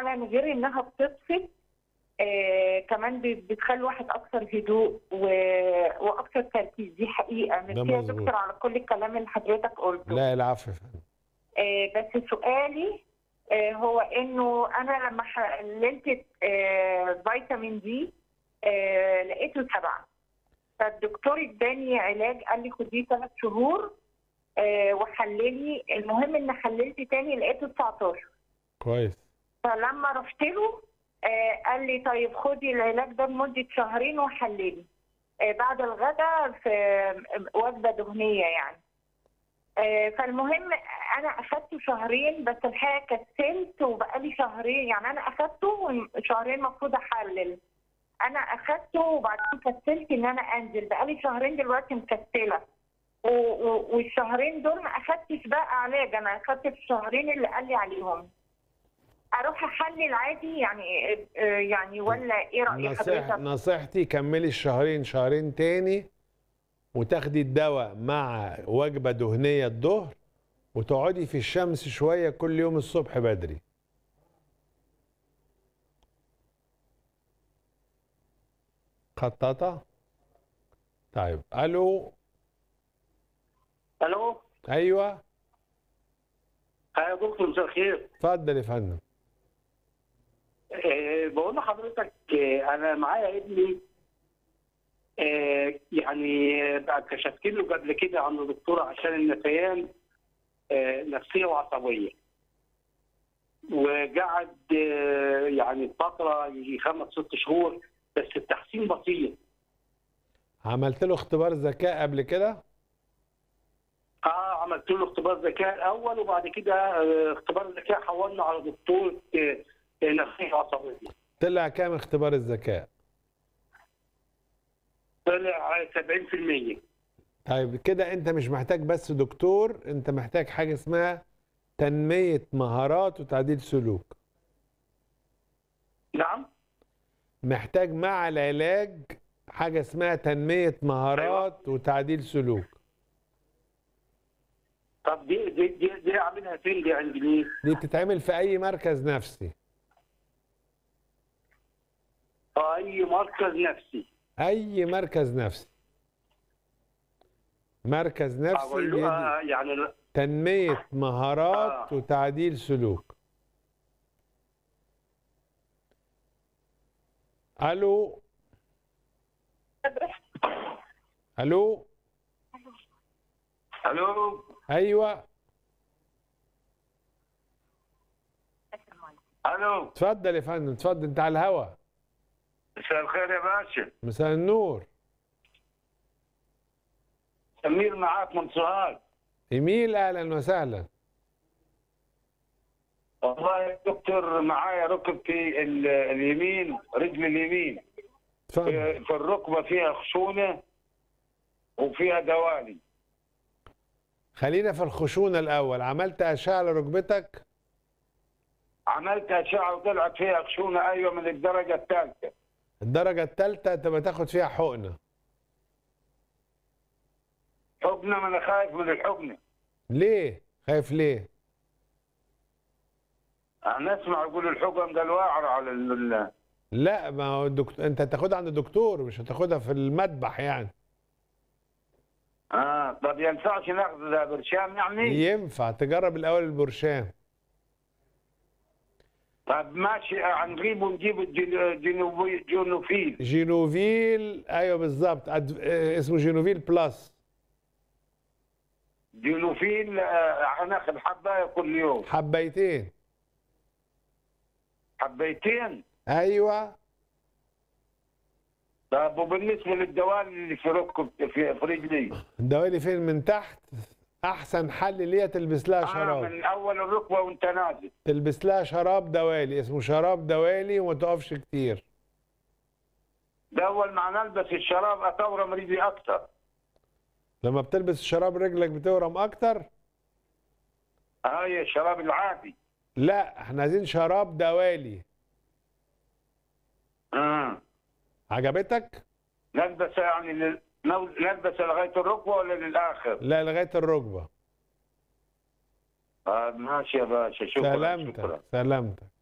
فعلا غير انها بتبسط آه كمان ب- بتخلي الواحد اكثر هدوء و... واكثر تركيز دي حقيقه ده ميرسي يا مظبوط. دكتور على كل الكلام اللي حضرتك قلته لا العفو يا فندم آه، بس سؤالي آه، هو انه انا لما حللت آه، فيتامين دي آه، لقيته سبعه فالدكتور اداني علاج قال لي خديه ثلاث شهور آه، وحللي المهم ان حللت تاني لقيته 19 كويس فلما رحت له آه، قال لي طيب خدي العلاج ده لمده شهرين وحللي آه، بعد الغداء في وجبه دهنيه يعني آه، فالمهم انا اخدته شهرين بس الحقيقه كسلت وبقالي شهرين يعني انا اخدته شهرين المفروض احلل انا اخدته وبعدين كسلت ان انا انزل بقالي شهرين دلوقتي مكسله و- و- والشهرين دول ما اخدتش بقى علاج انا اخدت في الشهرين اللي قال لي عليهم اروح احلل عادي يعني آه، يعني ولا ايه راي نصيح حضرتك نصيحتي كملي الشهرين شهرين تاني وتاخدي الدواء مع وجبة دهنية الظهر وتقعدي في الشمس شوية كل يوم الصبح بدري خطاطة طيب الو الو ايوه يا دكتور مساء الخير اتفضل يا فندم أه بقول لحضرتك آه، انا معايا ابني أه يعني آه، بقى كشفت له قبل كده عند دكتور عشان النسيان أه نفسيه وعصبيه وقعد آه، يعني فتره يجي خمس ست شهور بس التحسين بسيط عملت له اختبار ذكاء قبل كده اه عملت له اختبار ذكاء الاول وبعد كده آه، اختبار الذكاء حولنا على دكتور آه، آه، نفسيه وعصبيه طلع كام اختبار الذكاء طلع 70% طيب كده انت مش محتاج بس دكتور انت محتاج حاجة اسمها تنمية مهارات وتعديل سلوك نعم محتاج مع العلاج حاجة اسمها تنمية مهارات وتعديل سلوك طب دي دي دي, دي اعملها فين دي عند مين؟ دي بتتعمل في اي مركز نفسي في اي مركز نفسي اي مركز نفسي مركز نفسي اقول بيدي له آه، يعني لا- تنمية مهارات آه. وتعديل سلوك الو الو الو ايوه الو اتفضل يا فندم اتفضل انت على الهوا مساء الخير يا باشا مساء النور سمير معاك من سوهاج ايميل اهلا وسهلا والله يا دكتور معايا ركبتي ال- اليمين رجلي اليمين اتفضل في في الركبه فيها خشونه وفيها دوالي خلينا في الخشونة الأول عملت أشعة لركبتك عملت اشعه وطلعت فيها خشونه ايوه من الدرجه الثالثه الدرجة الثالثة تبقى تاخد فيها حقنة حقنه ما انا خايف من الحقنه ليه؟ خايف ليه؟ انا اسمع يقول الحقن ده الواعر على ال- لا ما هو الدكتور انت هتاخدها عند الدكتور مش هتاخدها في المذبح يعني اه طب ينفعش ناخذ ده برشام يعني؟ ينفع تجرب الأول البرشام طب ماشي هنجيبه ونجيب الجن- جنوبي جنوفيل جينوفيل ايوه بالظبط أد... اه، اسمه جينوفيل بلس جنوفيل آه، هناخد حبايه كل يوم حبيتين حبيتين ايوه طب وبالنسبه للدوال اللي في ركب في, في رجلي الدوالي فين من تحت احسن حل ليها تلبس لها آه شراب من اول الركبه وانت نازل تلبس لها شراب دوالي اسمه شراب دوالي وما تقفش كتير ده اول ما نلبس الشراب اطورم رجلي اكثر لما بتلبس الشراب رجلك بتورم اكتر هاي الشراب العادي لا احنا عايزين شراب دوالي آه. عجبتك نلبس يعني لل- نو- نلبس لغايه الركبه ولا للاخر؟ لا لغايه الركبه آه ماشي يا باشا شكرا سلامتك شكرا سلامتك